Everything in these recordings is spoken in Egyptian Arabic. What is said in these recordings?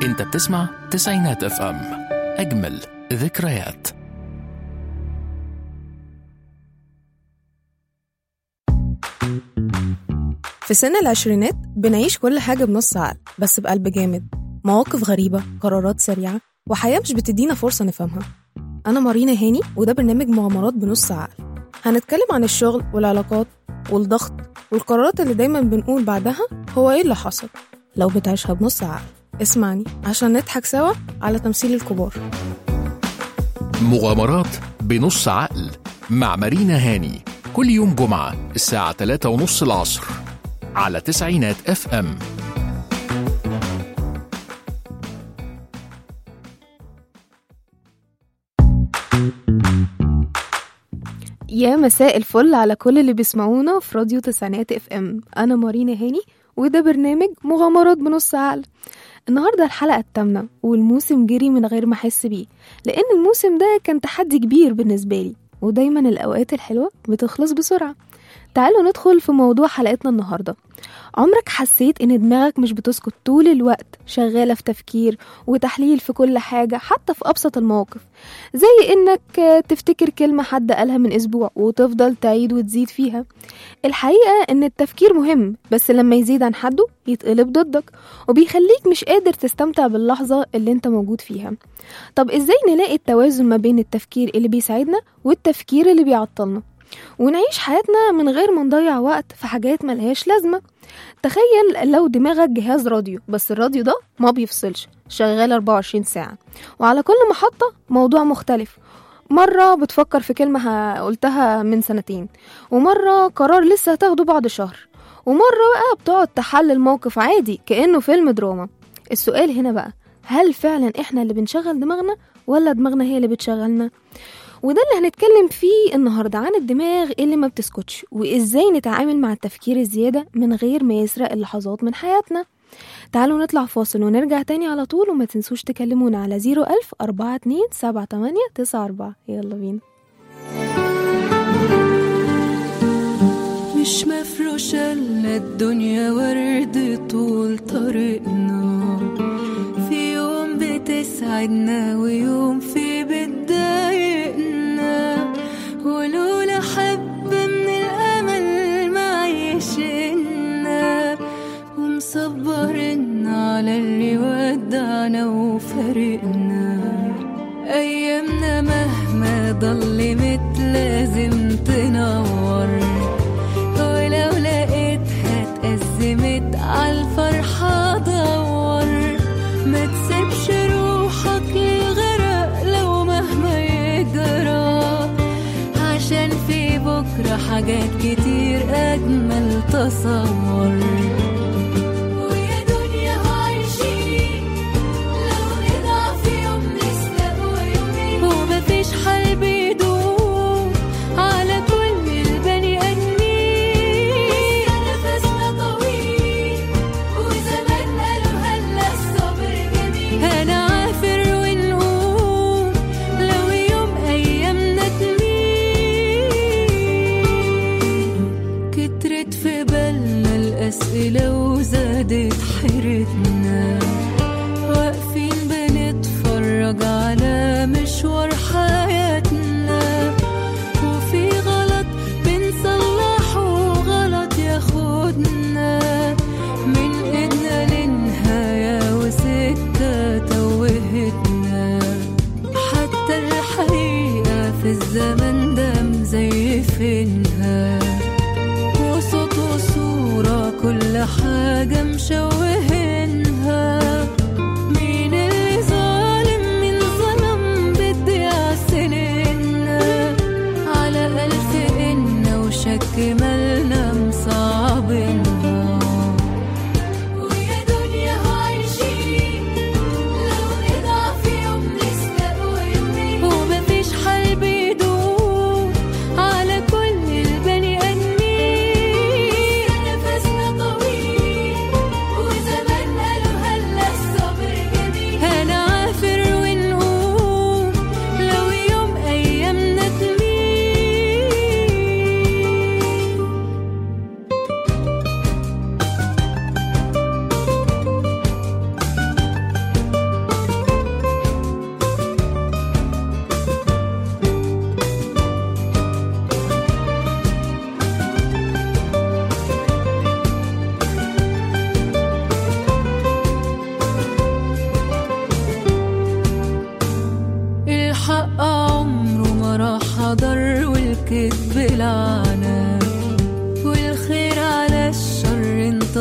انت بتسمع تسعينات اف ام اجمل ذكريات في سن العشرينات بنعيش كل حاجة بنص عقل بس بقلب جامد مواقف غريبة قرارات سريعة وحياة مش بتدينا فرصة نفهمها أنا مارينا هاني وده برنامج مغامرات بنص عقل هنتكلم عن الشغل والعلاقات والضغط والقرارات اللي دايما بنقول بعدها هو إيه اللي حصل لو بتعيشها بنص عقل اسمعني عشان نضحك سوا على تمثيل الكبار مغامرات بنص عقل مع مارينا هاني كل يوم جمعة الساعة 3 ونص العصر على تسعينات اف ام يا مساء الفل على كل اللي بيسمعونا في راديو تسعينات اف ام انا مارينا هاني وده برنامج مغامرات بنص عقل النهارده الحلقه الثامنه والموسم جري من غير ما احس بيه لان الموسم ده كان تحدي كبير بالنسبه لي ودايما الاوقات الحلوه بتخلص بسرعه تعالوا ندخل في موضوع حلقتنا النهارده عمرك حسيت ان دماغك مش بتسكت طول الوقت شغاله في تفكير وتحليل في كل حاجه حتى في ابسط المواقف زي انك تفتكر كلمه حد قالها من اسبوع وتفضل تعيد وتزيد فيها الحقيقه ان التفكير مهم بس لما يزيد عن حده يتقلب ضدك وبيخليك مش قادر تستمتع باللحظه اللي انت موجود فيها طب ازاي نلاقي التوازن ما بين التفكير اللي بيساعدنا والتفكير اللي بيعطلنا ونعيش حياتنا من غير ما نضيع وقت في حاجات ملهاش لازمة تخيل لو دماغك جهاز راديو بس الراديو ده ما بيفصلش شغال 24 ساعة وعلى كل محطة موضوع مختلف مرة بتفكر في كلمة ه- قلتها من سنتين ومرة قرار لسه هتاخده بعد شهر ومرة بقى بتقعد تحلل موقف عادي كأنه فيلم دراما السؤال هنا بقى هل فعلا احنا اللي بنشغل دماغنا ولا دماغنا هي اللي بتشغلنا وده اللي هنتكلم فيه النهاردة عن الدماغ اللي ما بتسكتش وإزاي نتعامل مع التفكير الزيادة من غير ما يسرق اللحظات من حياتنا تعالوا نطلع فاصل ونرجع تاني على طول وما تنسوش تكلمونا على 01000 42 78 94 يلا بينا مش مفروشة لنا الدنيا ورد طول طريقنا في يوم بتسعدنا ويوم في بتضايقنا ولولا حبة من الأمل معيشنا ومصبرنا على اللي ودعنا وفارقنا أيامنا مهما ضلمت لازم تنور ولو لقيتها اتأزمت عالفرحة دور ما تسيبش روحك للغرق لو مهما يجرى عشان في بكرة حاجات كتير أجمل تصور ويا دنيا عايشين لو نضعف يوم نسلق يومين ومفيش حل بيدوم على كل البني آدمين نفسنا طويل وزمان قالوا هلا الصبر جميل هنعافر ونقوم لو يوم أيامنا تميل كترت في بالنا الأسئلة وزادت حيرتنا واقفين بنتفرج على مشوار حياتنا وفي غلط بنصلحه غلط ياخدنا من ايدنا للنهاية وسكة توهتنا حتى الحقيقة في الزمن ده مزيفينها وصوت وصورة كل حاجة مشوهينها مين اللي ظالم مين ظلم بتضيع سنيننا على ألف إن وشك مالنا مصعبينها ويا دنيا عايشين لو نضعف يوم نسلق ويومين ومفيش حل بيدوم على كل البني آدمين نفسنا طويل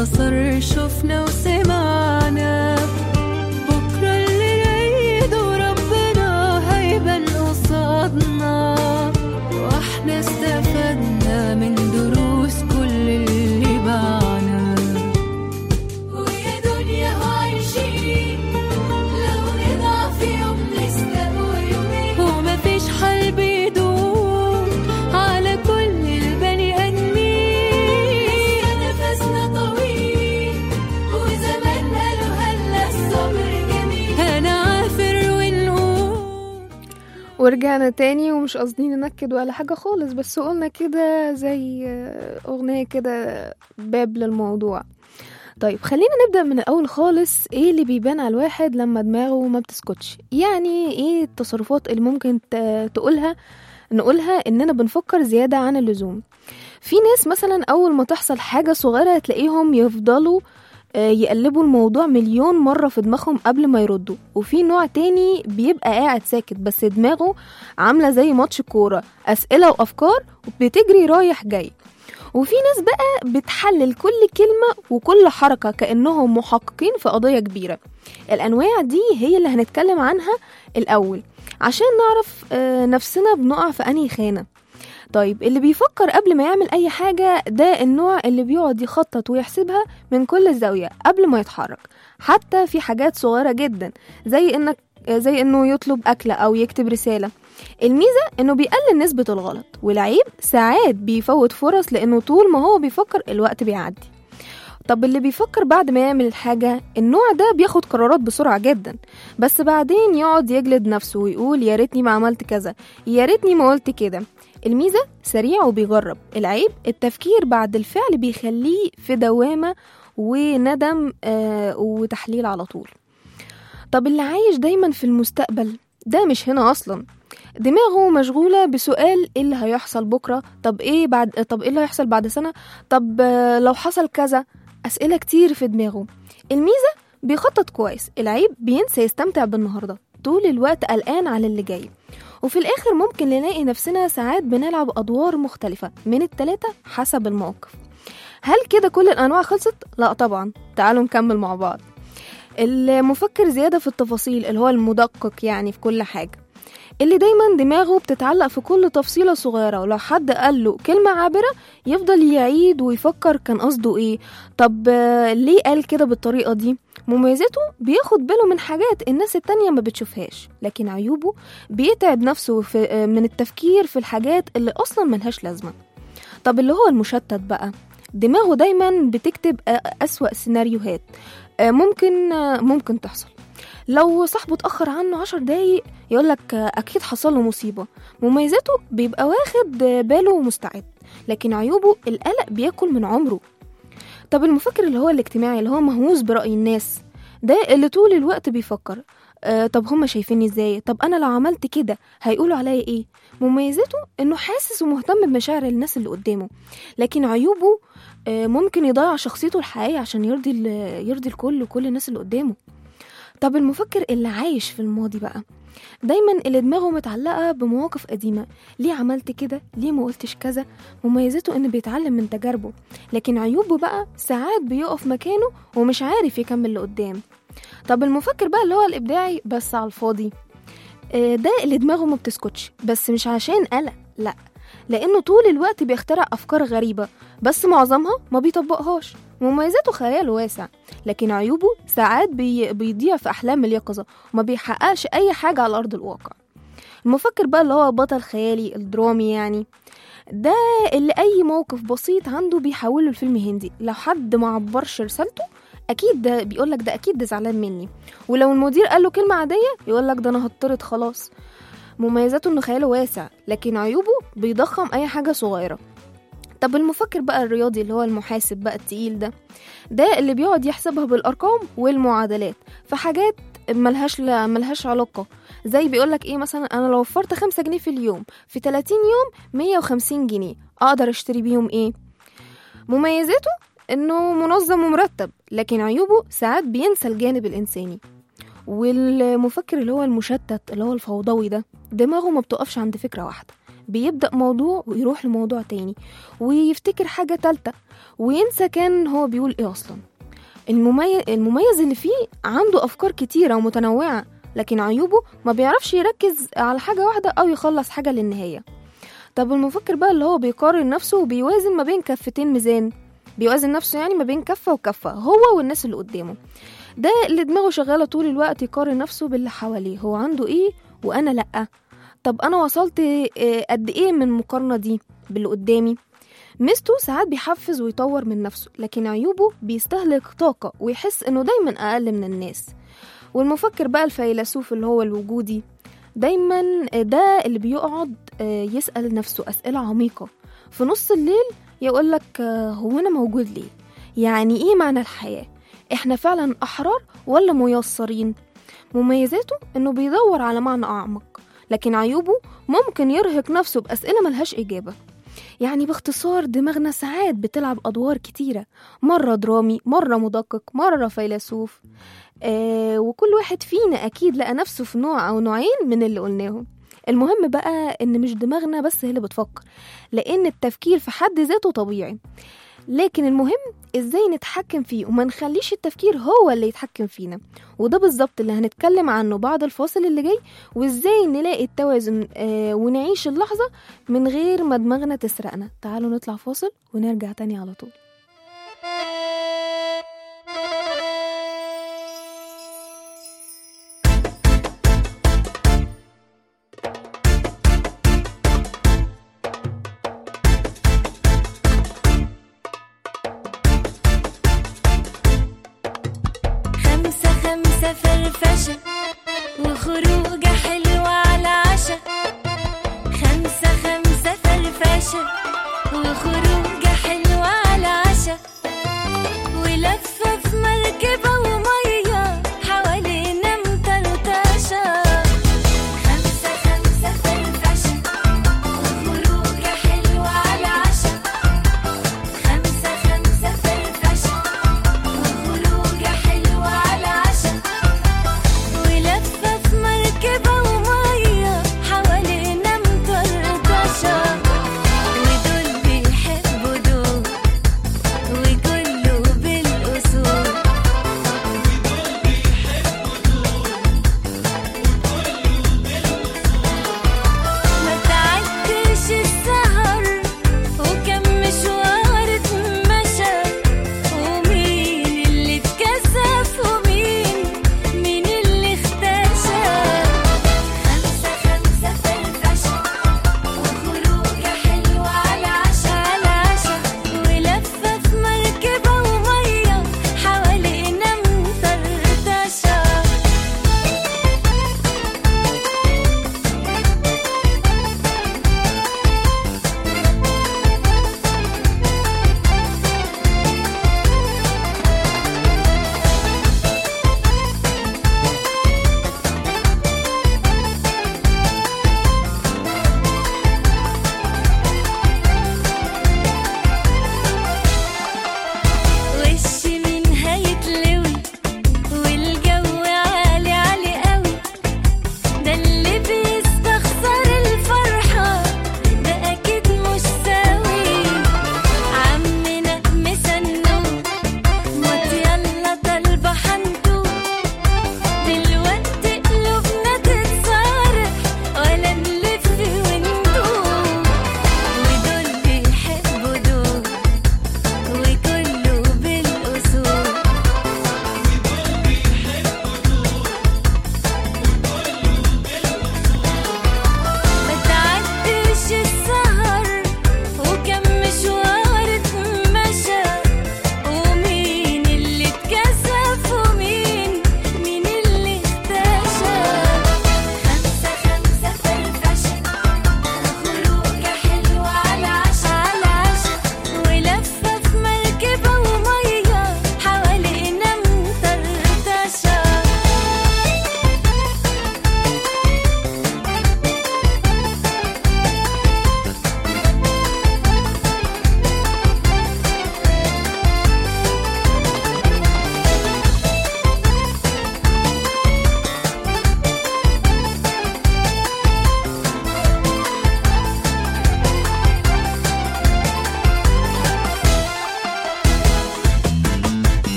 البصر شفنا وسمعنا بكرة اللي رايده ربنا هيبان قصادنا واحنا استفدنا من دروس كل اللي باعنا ويا دنيا عايشين لو نضع في يوم نستقوى يومين ومفيش حل بيدوم على كل البني ادمين نفسنا طويل وزمان قالوا هلا الصبر جميل هنعافر ونقوم ورجعنا تاني ومش قاصدين ننكد ولا حاجة خالص بس قلنا كده زي آه، أغنية كده باب للموضوع طيب خلينا نبدأ من الأول خالص ايه اللي بيبان على الواحد لما دماغه ما بتسكتش يعني ايه التصرفات اللي ممكن ت- تقولها نقولها اننا بنفكر زيادة عن اللزوم في ناس مثلا أول ما تحصل حاجة صغيرة تلاقيهم يفضلوا آه، يقلبوا الموضوع مليون مرة في دماغهم قبل ما يردوا وفي نوع تاني بيبقى قاعد ساكت بس دماغه عاملة زي ماتش كورة أسئلة وأفكار بتجري رايح جاي وفي ناس بقى بتحلل كل كلمة وكل حركة كأنهم محققين في قضية كبيرة الأنواع دي هي اللي هنتكلم عنها الأول عشان نعرف آه، نفسنا بنقع في أنهي خانة طيب اللي بيفكر قبل ما يعمل أي حاجة ده النوع اللي بيقعد يخطط ويحسبها من كل زاوية قبل ما يتحرك حتى في حاجات صغيرة جدا زي إنك زي إنه يطلب أكلة أو يكتب رسالة الميزة إنه بيقلل نسبة الغلط والعيب ساعات بيفوت فرص لأنه طول ما هو بيفكر الوقت بيعدي طب اللي بيفكر بعد ما يعمل الحاجة النوع ده بياخد قرارات بسرعة جدا بس بعدين يقعد يجلد نفسه ويقول يا ريتني ما عملت كذا يا ريتني ما قلت كده الميزة سريع وبيجرب العيب التفكير بعد الفعل بيخليه في دوامة وندم آه وتحليل على طول طب اللي عايش دايما في المستقبل ده مش هنا أصلا دماغه مشغولة بسؤال ايه اللي هيحصل بكرة طب ايه بعد طب ايه اللي هيحصل بعد سنة طب آه، لو حصل كذا أسئلة كتير في دماغه الميزة بيخطط كويس العيب بينسى يستمتع بالنهاردة طول الوقت قلقان على اللي جاي وفي الآخر ممكن نلاقي نفسنا ساعات بنلعب أدوار مختلفة من التلاتة حسب الموقف هل كده كل الأنواع خلصت؟ لا طبعا تعالوا نكمل مع بعض المفكر زيادة في التفاصيل اللي هو المدقق يعني في كل حاجة اللي دايما دماغه بتتعلق في كل تفصيلة صغيرة ولو حد قال له كلمة عابرة يفضل يعيد ويفكر كان قصده ايه طب آه، ليه قال كده بالطريقة دي مميزاته بياخد باله من حاجات الناس التانية ما بتشوفهاش لكن عيوبه بيتعب نفسه في آه، من التفكير في الحاجات اللي أصلا ملهاش لازمة طب اللي هو المشتت بقى دماغه دايما بتكتب آه، أسوأ سيناريوهات آه، ممكن آه، ممكن تحصل لو صاحبه اتأخر عنه عشر دقايق يقولك آه، أكيد حصل له مصيبة مميزاته بيبقى واخد آه، باله ومستعد لكن عيوبه القلق بياكل من عمره طب المفكر اللي هو الاجتماعي اللي هو مهووس برأي الناس ده اللي طول الوقت بيفكر آه طب هما شايفيني ازاي طب انا لو عملت كده هيقولوا عليا ايه مميزاته انه حاسس ومهتم بمشاعر الناس اللي قدامه لكن عيوبه آه ممكن يضيع شخصيته الحقيقية عشان يرضي ال- يرضي الكل وكل الناس اللي قدامه طب المفكر اللي عايش في الماضي بقى دايما اللي دماغه متعلقة بمواقف قديمة ليه عملت كده ليه ما قلتش كذا مميزاته انه بيتعلم من تجاربه لكن عيوبه بقى ساعات بيقف مكانه ومش عارف يكمل لقدام طب المفكر بقى اللي هو الإبداعي بس على الفاضي آه، ده اللي دماغه ما بتسكتش بس مش عشان قلق لا لأنه طول الوقت بيخترع أفكار غريبة بس معظمها ما بيطبقهاش مميزاته خيال واسع لكن عيوبه ساعات بي... بيضيع في أحلام اليقظة وما بيحققش أي حاجة على أرض الواقع المفكر بقى اللي هو بطل خيالي الدرامي يعني ده اللي أي موقف بسيط عنده بيحوله لفيلم هندي لو حد ما عبرش رسالته أكيد ده بيقولك ده أكيد ده زعلان مني ولو المدير قال له كلمة عادية يقولك ده أنا هطرد خلاص مميزاته إنه خياله واسع لكن عيوبه بيضخم أي حاجة صغيرة طب المفكر بقى الرياضي اللي هو المحاسب بقى التقيل ده ده اللي بيقعد يحسبها بالأرقام والمعادلات في حاجات ملهاش لا ملهاش علاقة زي بيقولك ايه مثلا انا لو وفرت خمسة جنيه في اليوم في 30 يوم 150 جنيه اقدر اشتري بيهم ايه مميزاته انه منظم ومرتب لكن عيوبه ساعات بينسى الجانب الانساني والمفكر اللي هو المشتت اللي هو الفوضوي ده دماغه ما بتقفش عند فكرة واحدة بيبدأ موضوع ويروح لموضوع تاني ويفتكر حاجة تالتة وينسى كان هو بيقول ايه أصلا المميز, المميز اللي فيه عنده أفكار كتيرة ومتنوعة لكن عيوبه ما بيعرفش يركز على حاجة واحدة أو يخلص حاجة للنهاية طب المفكر بقى اللي هو بيقارن نفسه وبيوازن ما بين كفتين ميزان بيوازن نفسه يعني ما بين كفة وكفة هو والناس اللي قدامه ده اللي دماغه شغالة طول الوقت يقارن نفسه باللي حواليه هو عنده ايه وأنا لأ طب أنا وصلت آه، قد ايه من المقارنة دي باللي قدامي ميزته ساعات بيحفز ويطور من نفسه لكن عيوبه بيستهلك طاقة ويحس إنه دايما أقل من الناس والمفكر بقى الفيلسوف اللي هو الوجودي دايما ده اللي بيقعد آه، يسأل نفسه أسئلة عميقة في نص الليل يقولك آه، هو أنا موجود ليه؟ يعني إيه معنى الحياة؟ إحنا فعلا أحرار ولا ميسرين؟ مميزاته إنه بيدور على معنى أعمق لكن عيوبه ممكن يرهق نفسه بأسئلة ملهاش إجابة يعني باختصار دماغنا ساعات بتلعب أدوار كتيرة مرة درامي مرة مدقق مرة فيلسوف آه وكل واحد فينا أكيد لقى نفسه في نوع أو نوعين من اللي قلناهم المهم بقى إن مش دماغنا بس هي اللي بتفكر لأن التفكير في حد ذاته طبيعي لكن المهم ازاي نتحكم فيه وما نخليش التفكير هو اللي يتحكم فينا وده بالظبط اللي هنتكلم عنه بعد الفاصل اللي جاي وازاي نلاقي التوازن آه ونعيش اللحظة من غير ما دماغنا تسرقنا تعالوا نطلع فاصل ونرجع تاني على طول خمسة خمسة فرفشة وخروجة حلوة على عشا خمسة خمسة فرفشة وخروجة حلوة على عشا ولفة في مركبة ومية حوالينا مطرطشة خمسة خمسة فرفشة وخروجة حلوة على عشا خمسة خمسة فرفشة وخروجة حلوة على عشا ولفة في مركبة ومية حوالينا مطرطشة ودول بيحبوا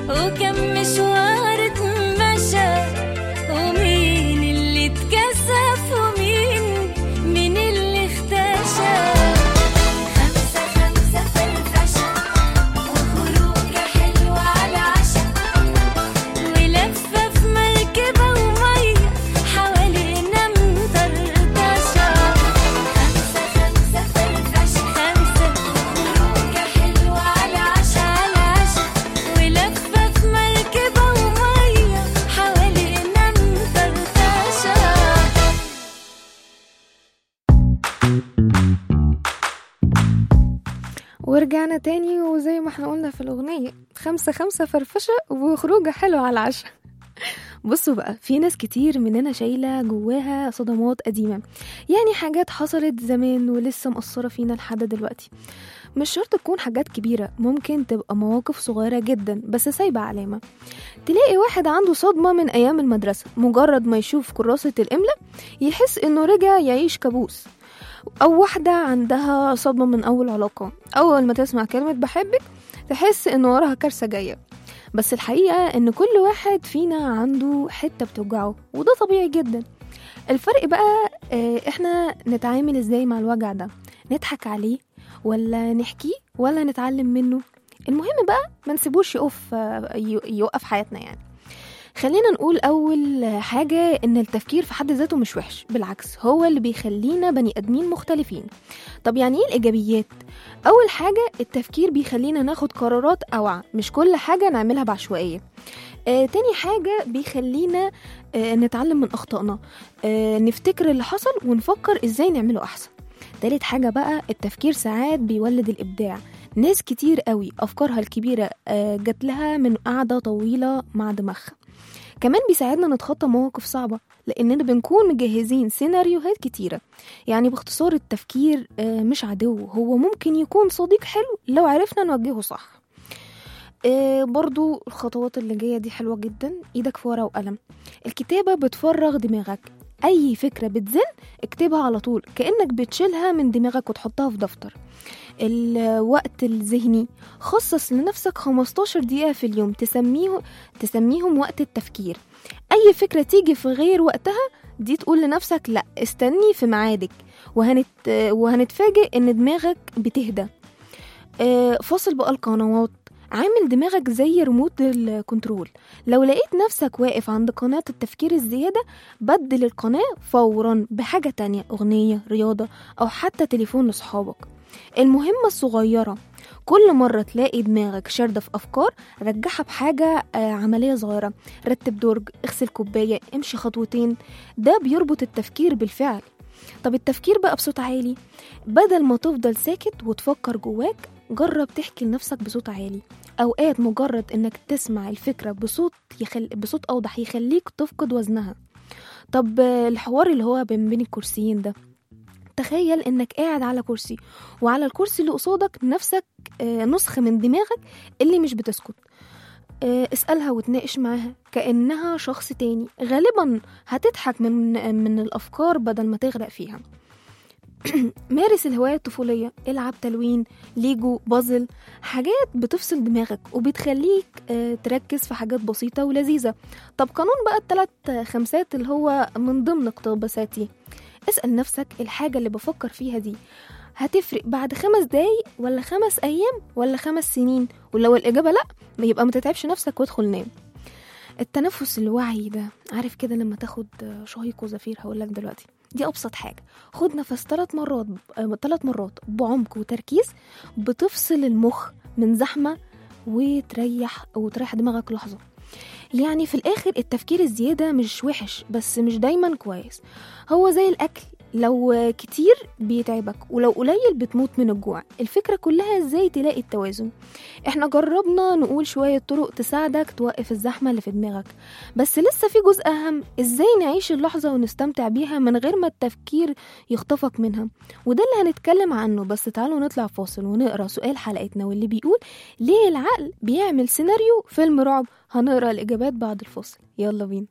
وكم مشوار اتمشى ومين اللي اتكسف ومين مين اللي اختشى خمسة خمسة فرفشة وخروجة حلوة على عشا ولفة في مركبة ومية حوالينا مطرطشة خمسة خمسة فرفشة خمسة خروجة حلوة على عشا على عشا ولفة في مركبة ومية حوالينا مطرطشة ورجعنا تاني وزي ما احنا قلنا في الأغنية خمسة خمسة فرفشة وخروجة حلوة على العشاء بصوا بقى في ناس كتير مننا شايلة جواها صدمات قديمة يعني حاجات حصلت زمان ولسه مأثرة فينا لحد دلوقتي مش شرط تكون حاجات كبيرة ممكن تبقى مواقف صغيرة جدا بس سايبة علامة تلاقي واحد عنده صدمة من أيام المدرسة مجرد ما يشوف كراسة الإملاء يحس إنه رجع يعيش كابوس أو واحدة عندها صدمة من أول علاقة أول ما تسمع كلمة بحبك تحس إن وراها كارثة جاية بس الحقيقة إن كل واحد فينا عنده حتة بتوجعه وده طبيعي جدا الفرق بقى آه، إحنا نتعامل إزاي مع الوجع ده نضحك عليه ولا نحكيه ولا نتعلم منه المهم بقى ما نسيبوش يقف آه، ي- يوقف حياتنا يعني خلينا نقول أول حاجة إن التفكير في حد ذاته مش وحش بالعكس هو اللي بيخلينا بني آدمين مختلفين طب يعني إيه الإيجابيات؟ أول حاجة التفكير بيخلينا ناخد قرارات أوعى مش كل حاجة نعملها بعشوائية آه، تاني حاجة بيخلينا آه، نتعلم من أخطائنا آه، نفتكر اللي حصل ونفكر إزاي نعمله أحسن تالت حاجة بقى التفكير ساعات بيولد الإبداع ناس كتير قوي أفكارها الكبيرة آه، جات لها من قعدة طويلة مع دماغها كمان بيساعدنا نتخطى مواقف صعبة لأننا بنكون مجهزين سيناريوهات كتيرة يعني باختصار التفكير آه، مش عدو هو ممكن يكون صديق حلو لو عرفنا نوجهه صح آه، برضو الخطوات اللي جاية دي حلوة جدا ايدك في ورقة وقلم الكتابة بتفرغ دماغك أي فكرة بتزن اكتبها على طول كأنك بتشيلها من دماغك وتحطها في دفتر الوقت الذهني خصص لنفسك 15 دقيقة في اليوم تسميه تسميهم وقت التفكير أي فكرة تيجي في غير وقتها دي تقول لنفسك لا استني في ميعادك وهنت وهنتفاجئ ان دماغك بتهدى آه، فاصل بقى القنوات عامل دماغك زي ريموت الكنترول لو لقيت نفسك واقف عند قناة التفكير الزيادة بدل القناة فورا بحاجة تانية أغنية رياضة أو حتى تليفون لصحابك المهمة الصغيرة كل مرة تلاقي دماغك شاردة في أفكار رجعها بحاجة آه، عملية صغيرة رتب درج اغسل كوباية امشي خطوتين ده بيربط التفكير بالفعل طب التفكير بقى بصوت عالي بدل ما تفضل ساكت وتفكر جواك جرب تحكي لنفسك بصوت عالي أوقات مجرد إنك تسمع الفكرة بصوت يخل... بصوت أوضح يخليك تفقد وزنها طب آه، الحوار اللي هو بين بين الكرسيين ده تخيل انك قاعد على كرسي وعلى الكرسي اللي قصادك نفسك آه، نسخة من دماغك اللي مش بتسكت آه، اسألها وتناقش معاها كأنها شخص تاني غالبا هتضحك من من الأفكار بدل ما تغرق فيها مارس الهواية الطفولية العب تلوين ليجو بازل حاجات بتفصل دماغك وبتخليك آه، تركز في حاجات بسيطة ولذيذة طب قانون بقى التلات خمسات اللي هو من ضمن اقتباساتي اسأل نفسك الحاجة اللي بفكر فيها دي هتفرق بعد خمس دقايق ولا خمس أيام ولا خمس سنين ولو الإجابة لأ يبقى ما تتعبش نفسك وادخل نام التنفس الوعي ده عارف كده لما تاخد شهيق وزفير هقولك دلوقتي دي أبسط حاجة خد نفس ثلاث مرات ثلاث مرات بعمق وتركيز بتفصل المخ من زحمة وتريح وتريح دماغك لحظة يعني في الآخر التفكير الزيادة مش وحش بس مش دايما كويس هو زي الأكل لو كتير بيتعبك ولو قليل بتموت من الجوع الفكرة كلها ازاي تلاقي التوازن احنا جربنا نقول شوية طرق تساعدك توقف الزحمة اللي في دماغك بس لسه في جزء أهم ازاي نعيش اللحظة ونستمتع بيها من غير ما التفكير يخطفك منها وده اللي هنتكلم عنه بس تعالوا نطلع فاصل ونقرا سؤال حلقتنا واللي بيقول ليه العقل بيعمل سيناريو فيلم رعب هنقرا الإجابات بعد الفاصل يلا بينا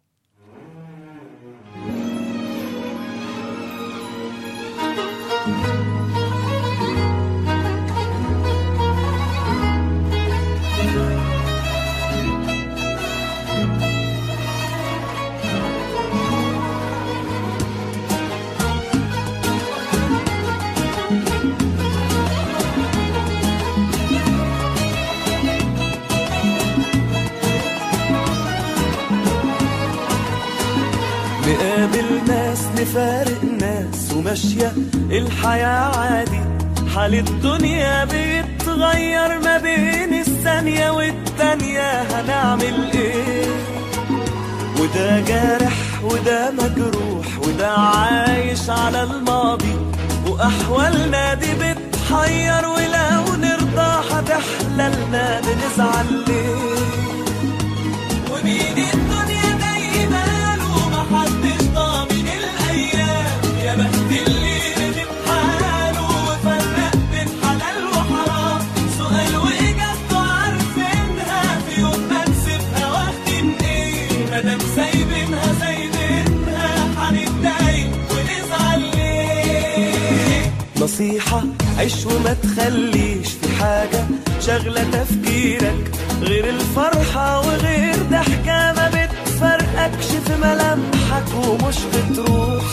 نفارق ناس وماشية الحياة عادي حال الدنيا بيتغير ما بين الثانية والتانية هنعمل ايه وده جارح وده مجروح وده عايش على الماضي وأحوالنا دي بتحير ولو نرضى هتحللنا بنزعل ليه ومين الدنيا دايما ومحدش ضامن الأيام يا بخت اللي رضي بحاله وفرق بين حلال وحرام سؤال وإجابته عارفينها في يوم ما نسيبها واخدين إيه مادام سايبينها سايبينها هنتضايق ونزعل ليه نصيحة عيش وما تخليش في حاجة شغلة تفكيرك غير الفرحة وغير ضحكة ما بتفرقكش في ملامحك ومش بتروح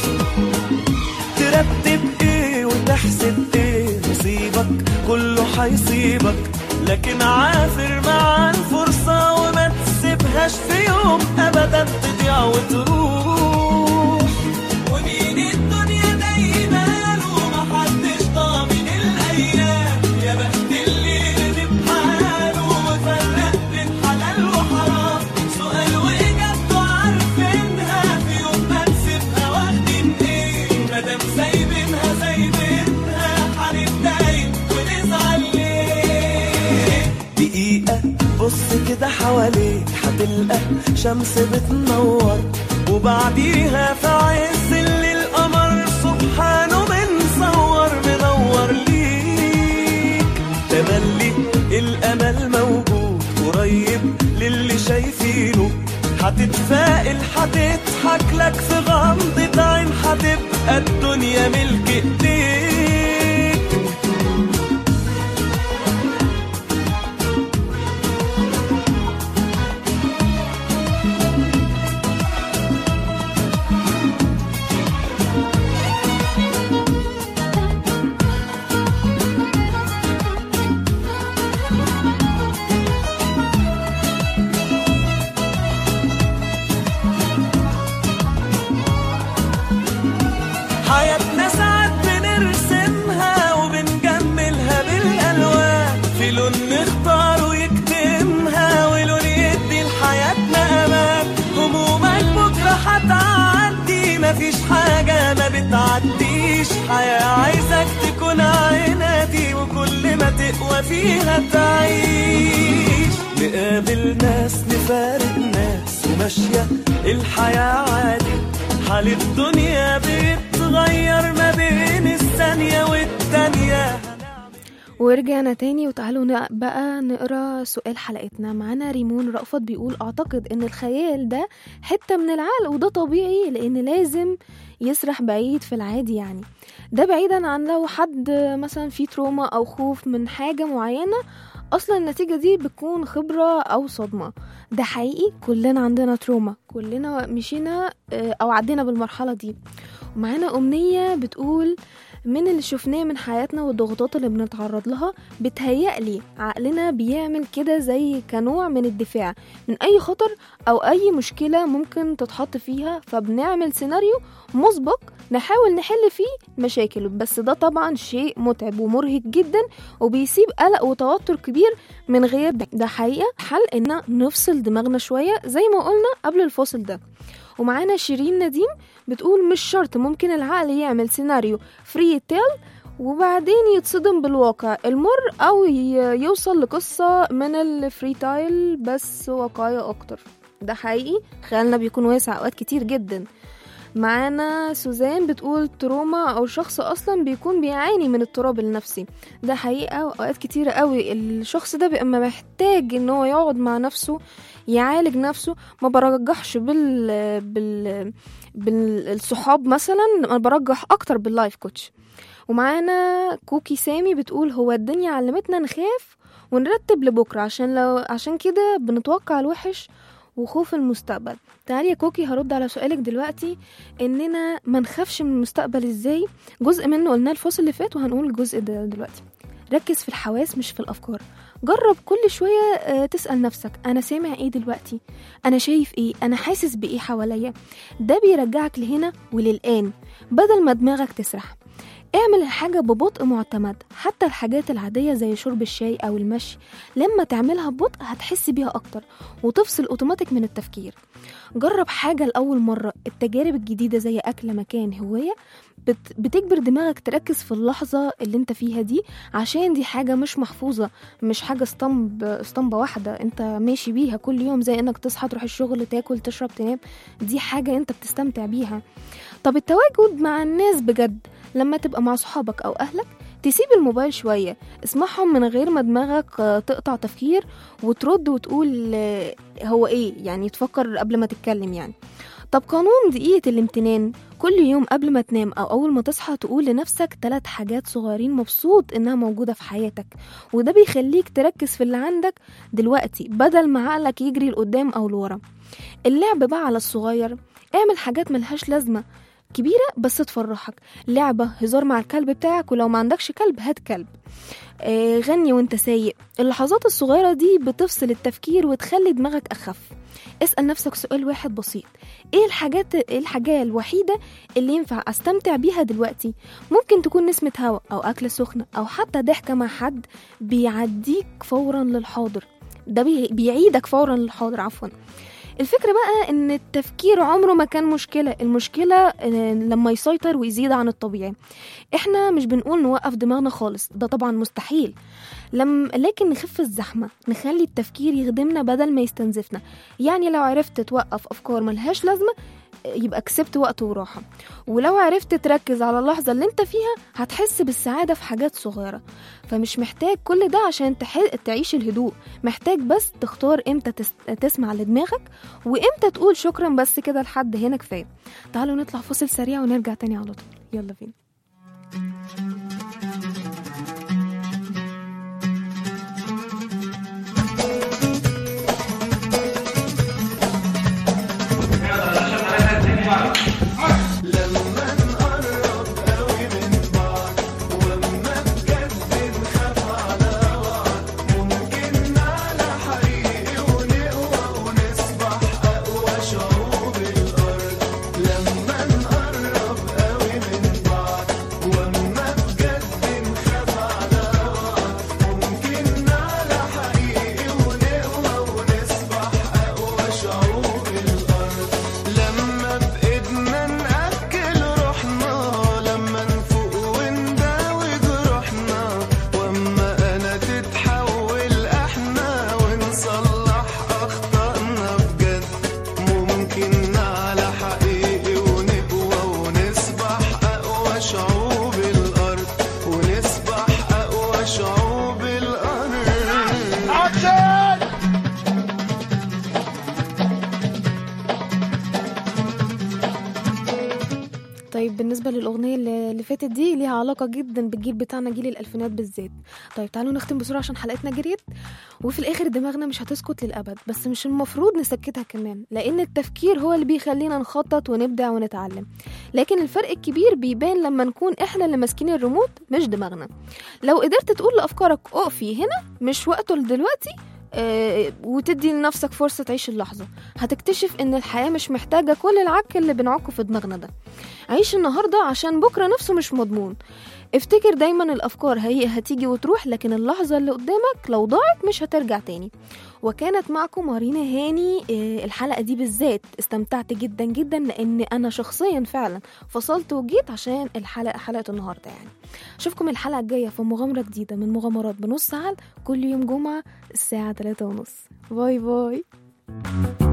ترتب ايه وتحسب ايه نصيبك كله هيصيبك لكن عافر مع الفرصة وما تسيبهاش في يوم ابدا تضيع وتروح ومين الدنيا دايما ومحدش ضامن الايام يا بخت اللي رضي بحاله وفرق بين حلال وحرام سؤال واجابته عارفينها في يوم ما نسيبها واخدين ايه مادام سايبينها سايبينها هنتضايق ونزعل ليه دقيقة بص كده حواليك هتلقى شمس بتنور وبعديها في عز الليل القمر سبحانه منصور منور ليك تملي الامل موجود قريب للي شايفينه هتتفائل هتضحك لك في غمضة عين هتبقى الدنيا ملك ايديك حياتنا ساعات بنرسمها وبنجملها بالالوان في لون نختار ويكتمها ولون يدي لحياتنا امان همومك بكره هتعدي مفيش حاجه ما بتعديش حياه عايزك تكون عنادي وكل ما تقوى فيها تعيش نقابل ناس نفارق ناس وماشيه الحياه عادي حال الدنيا بيتغير ما بين الثانية والتانية ورجعنا تاني وتعالوا ن- بقى نقرا سؤال حلقتنا معانا ريمون رأفت بيقول اعتقد ان الخيال ده حتة من العقل وده طبيعي لان لازم يسرح بعيد في العادي يعني ده بعيدا عن لو حد مثلا فيه تروما او خوف من حاجة معينة اصلا النتيجة دي بتكون خبرة او صدمة ده حقيقي كلنا عندنا تروما كلنا مشينا آه، او عدينا بالمرحلة دي ومعانا أمنية بتقول من اللي شفناه من حياتنا والضغوطات اللي بنتعرض لها بتهيألي عقلنا بيعمل كده زي كنوع من الدفاع من أي خطر أو أي مشكلة ممكن تتحط فيها فبنعمل سيناريو مسبق نحاول نحل فيه مشاكل بس ده طبعا شيء متعب ومرهق جدا وبيسيب قلق وتوتر كبير من غير ده, ده حقيقة حل إن نفصل دماغنا شوية زي ما قلنا قبل الفاصل ده ومعانا شيرين نديم بتقول مش شرط ممكن العقل يعمل سيناريو فري تيل وبعدين يتصدم بالواقع المر او ي- يوصل لقصة من الفري تايل بس واقعية اكتر ده حقيقي خيالنا بيكون واسع اوقات كتير جدا معانا سوزان بتقول تروما او شخص اصلا بيكون بيعاني من اضطراب النفسي ده حقيقة واوقات كتيرة قوي الشخص ده بيبقى محتاج ان هو يقعد مع نفسه يعالج نفسه ما برجحش بال بال بالصحاب مثلا انا برجح اكتر باللايف كوتش ومعانا كوكي سامي بتقول هو الدنيا علمتنا نخاف ونرتب لبكره عشان لو عشان كده بنتوقع الوحش وخوف المستقبل تعالي يا كوكي هرد على سؤالك دلوقتي اننا ما نخافش من المستقبل ازاي جزء منه قلناه الفصل اللي فات وهنقول الجزء ده دلوقتي ركز في الحواس مش في الافكار جرب كل شوية آه، تسأل نفسك أنا سامع إيه دلوقتي أنا شايف إيه أنا حاسس بإيه حواليا ده بيرجعك لهنا وللآن بدل ما دماغك تسرح اعمل الحاجة ببطء معتمد حتى الحاجات العادية زي شرب الشاي أو المشي لما تعملها ببطء هتحس بيها أكتر وتفصل أوتوماتيك من التفكير جرب حاجة لأول مرة التجارب الجديدة زي أكل مكان هواية بت بتجبر دماغك تركز في اللحظة اللي انت فيها دي عشان دي حاجة مش محفوظة مش حاجة اسطمب اسطمبة واحدة انت ماشي بيها كل يوم زي انك تصحى تروح الشغل تاكل تشرب تنام دي حاجة انت بتستمتع بيها طب التواجد مع الناس بجد لما تبقى مع صحابك او اهلك تسيب الموبايل شوية اسمعهم من غير ما دماغك آه، تقطع تفكير وترد وتقول آه، هو ايه يعني تفكر قبل ما تتكلم يعني طب قانون دقيقة الامتنان كل يوم قبل ما تنام أو أول ما تصحى تقول لنفسك ثلاث حاجات صغيرين مبسوط إنها موجودة في حياتك وده بيخليك تركز في اللي عندك دلوقتي بدل ما عقلك يجري لقدام أو لورا اللعب بقى على الصغير اعمل حاجات ملهاش لازمة كبيرة بس تفرحك لعبة هزار مع الكلب بتاعك ولو ما عندكش كلب هات كلب آه غني وانت سايق اللحظات الصغيرة دي بتفصل التفكير وتخلي دماغك أخف اسأل نفسك سؤال واحد بسيط ايه الحاجات ايه الحاجة الوحيدة اللي ينفع استمتع بيها دلوقتي ممكن تكون نسمة هوا او اكل سخنة او حتى ضحكة مع حد بيعديك فورا للحاضر ده بي- بيعيدك فورا للحاضر عفوا الفكرة بقى ان التفكير عمره ما كان مشكلة المشكلة آه، لما يسيطر ويزيد عن الطبيعي احنا مش بنقول نوقف دماغنا خالص ده طبعا مستحيل لم لكن نخف الزحمة نخلي التفكير يخدمنا بدل ما يستنزفنا يعني لو عرفت توقف أفكار ملهاش لازمة يبقى كسبت وقت وراحة ولو عرفت تركز على اللحظة اللي انت فيها هتحس بالسعادة في حاجات صغيرة فمش محتاج كل ده عشان تح... تعيش الهدوء محتاج بس تختار امتى تس... تسمع لدماغك وامتى تقول شكرا بس كده لحد هنا كفاية تعالوا نطلع فاصل سريع ونرجع تاني على طول يلا بينا لما بإيدنا نأكل روحنا لما نفوق ونداوي جروحنا واما انا تتحول احنا ونصلح اخطائنا بجد ممكن على حقيقي ونقوى ونسبح اقوى شعوب الارض ونسبح اقوى شعوب الارض طيب بالنسبة للأغنية اللي اللي فاتت دي ليها علاقة جدا بالجيل بتاعنا جيل الألفينات بالذات طيب تعالوا نختم بسرعة عشان حلقتنا جريت وفي الآخر دماغنا مش هتسكت للأبد بس مش المفروض نسكتها كمان لأن التفكير هو اللي بيخلينا نخطط ونبدع ونتعلم لكن الفرق الكبير بيبان لما نكون إحنا اللي ماسكين الريموت مش دماغنا لو قدرت تقول لأفكارك اقفي هنا مش وقته دلوقتي آه، وتدي لنفسك فرصة تعيش اللحظة هتكتشف إن الحياة مش محتاجة كل العك اللي بنعكه في دماغنا ده عيش النهاردة عشان بكرة نفسه مش مضمون افتكر دايما الأفكار هي هتيجي وتروح لكن اللحظة اللي قدامك لو ضاعت مش هترجع تاني وكانت معكم مارينا هاني آه، الحلقة دي بالذات استمتعت جدا جدا لأن أنا شخصيا فعلا فصلت وجيت عشان الحلقة حلقة النهاردة يعني أشوفكم الحلقة الجاية في مغامرة جديدة من مغامرات بنص ساعة كل يوم جمعة الساعة 3 ونص باي باي